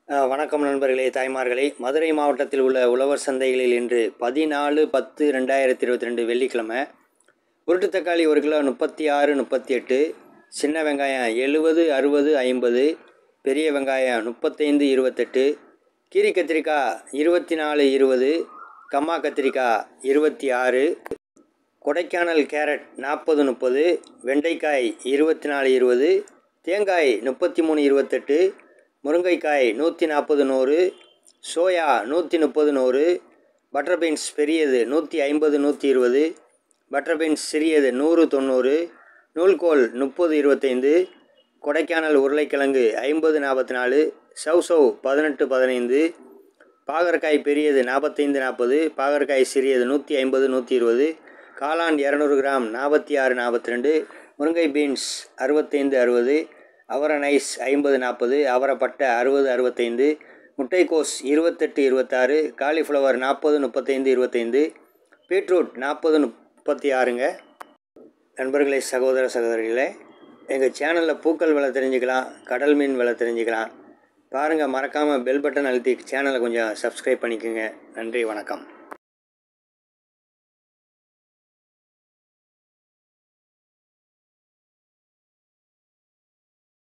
அஹ், வணக்கம் நண்பர்களே தாய்மார்களே மதுரை மாவட்டத்தில் உள்ள உழவர் சந்தைகளில் இன்று பதினாலு பத்து ரெண்டாயிரத்தி இருபத்தி ரெண்டு வெள்ளிக்கிழமை உருட்டு தக்காளி ஒரு கிலோ முப்பத்தி ஆறு முப்பத்தி எட்டு சின்ன வெங்காயம் எழுபது அறுபது ஐம்பது பெரிய வெங்காயம் முப்பத்தைந்து இருபத்தெட்டு கீரி கத்திரிக்காய் இருபத்தி நாலு இருபது கம்மா கத்திரிக்காய் இருபத்தி ஆறு கொடைக்கானல் கேரட் நாற்பது முப்பது வெண்டைக்காய் இருபத்தி நாலு இருபது தேங்காய் முப்பத்தி மூணு இருபத்தெட்டு முருங்கைக்காய் நூற்றி நாற்பது நூறு சோயா நூற்றி முப்பது நூறு பட்டர் பீன்ஸ் பெரியது நூற்றி ஐம்பது நூற்றி இருபது பட்டர் பீன்ஸ் சிறியது நூறு தொண்ணூறு நூல்கோல் முப்பது இருபத்தைந்து கொடைக்கானல் உருளைக்கிழங்கு ஐம்பது நாற்பத்தி நாலு சவ் சவ் பதினெட்டு பதினைந்து பாகற்காய் பெரியது நாற்பத்தைந்து நாற்பது பாகற்காய் சிறியது நூற்றி ஐம்பது நூற்றி இருபது காளான் இரநூறு கிராம் நாற்பத்தி ஆறு நாற்பத்தி ரெண்டு முருங்கை பீன்ஸ் அறுபத்தைந்து அறுபது அவரை நைஸ் ஐம்பது நாற்பது அவரைப்பட்டை அறுபது அறுபத்தைந்து முட்டைக்கோஸ் இருபத்தெட்டு இருபத்தாறு காலிஃப்ளவர் நாற்பது முப்பத்தைந்து இருபத்தைந்து பீட்ரூட் நாற்பது முப்பத்தி ஆறுங்க நண்பர்களே சகோதர சகோதரிகளே எங்கள் சேனலில் பூக்கள் விலை தெரிஞ்சுக்கலாம் கடல் மீன் விலை தெரிஞ்சுக்கலாம் பாருங்கள் மறக்காமல் பெல் பட்டன் அழுத்தி சேனலை கொஞ்சம் சப்ஸ்கிரைப் பண்ணிக்கோங்க நன்றி வணக்கம்